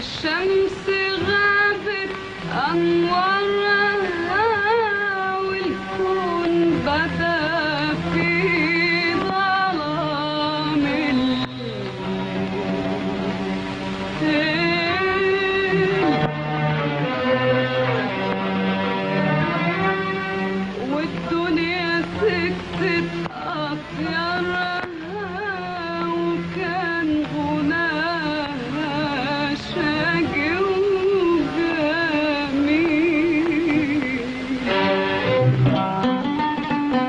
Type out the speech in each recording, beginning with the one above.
الشمس غابت أنوارها والكون بدا في ظلام الليل والدنيا سكتت أطيارها وكان غناها شاقي وجميل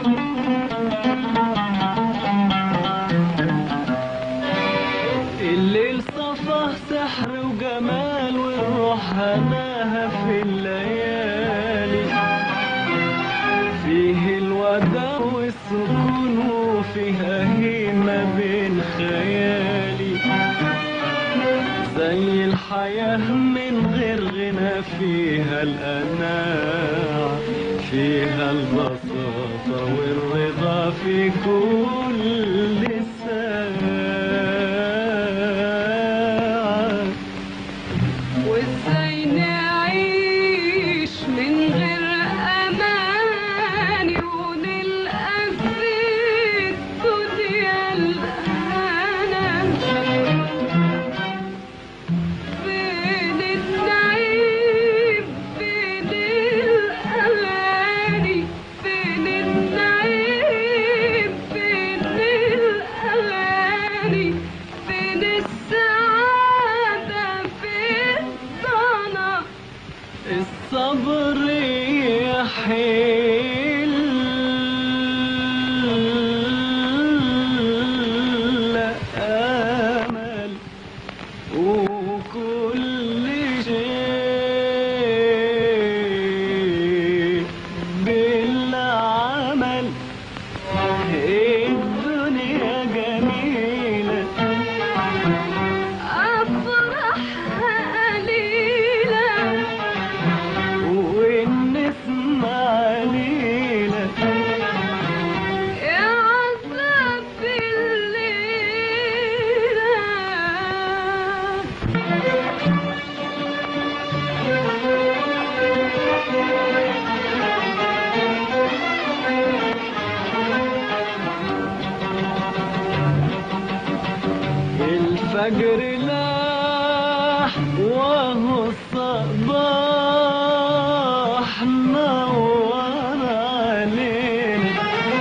الليل صفى سحر وجمال والروح هناها في الليالي فيه الوداع والسكون وفيها هيمة بين خيالي زي الحياة من غير غنى فيها الأناع فيها البساطة والرضا في كل ساعة وازاي نعيش من غير اماني ونلقى في الدنيا الهنا فين النعيم فين الاغاني فين النعيم فين الاغاني فين السعاده فين الضنا الصبر يحل أمل وكل شيء بالعمل الدنيا جميلة افرح قليلا والنسمة عليلة يا عذاب الليلة الفجر لاح وهو الصباح نور علينا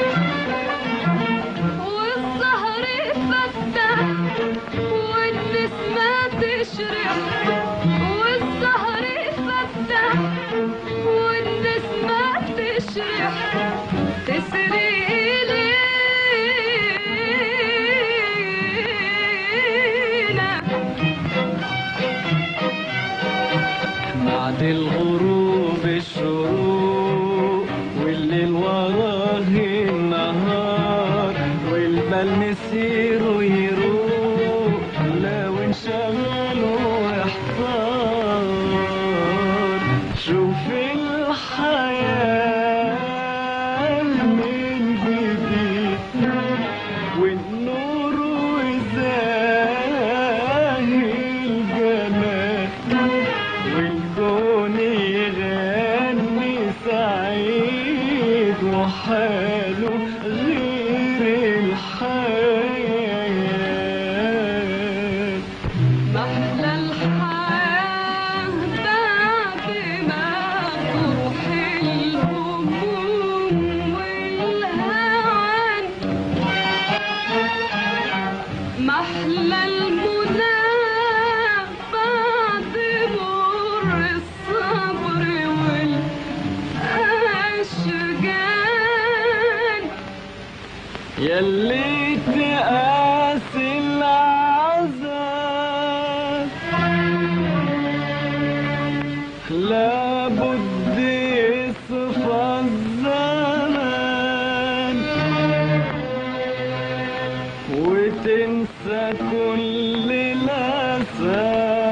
والسهر فتح والنسمة تشرق والسهر فتح والنسمة تشرق تسري إلينا بعد الغروب الشروق والليل وراه النهار والبال مسير ويروق لو انشغل واحتار شوف الحياة من جديد والنور وزاهي الجمال والكون يغني سعيد وحاله غير الحياة محلى الحياة بعد ما تروح الهموم والهوان محلى المنى بعد مر الصبر والأشجان يلي تقاسي العذاب لابد يصفى الزمان وتنسى كل الأسى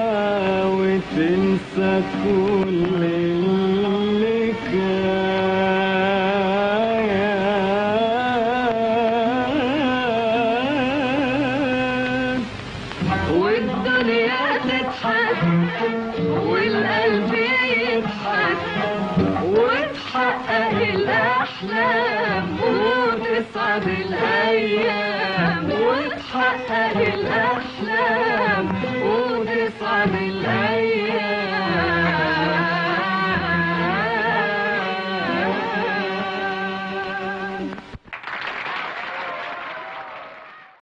وتنسى كل اللي كان والدنيا تتحدى تضحك والقلب يضحك وتحقق الأحلام وتصعد الأيام وتحقق الأحلام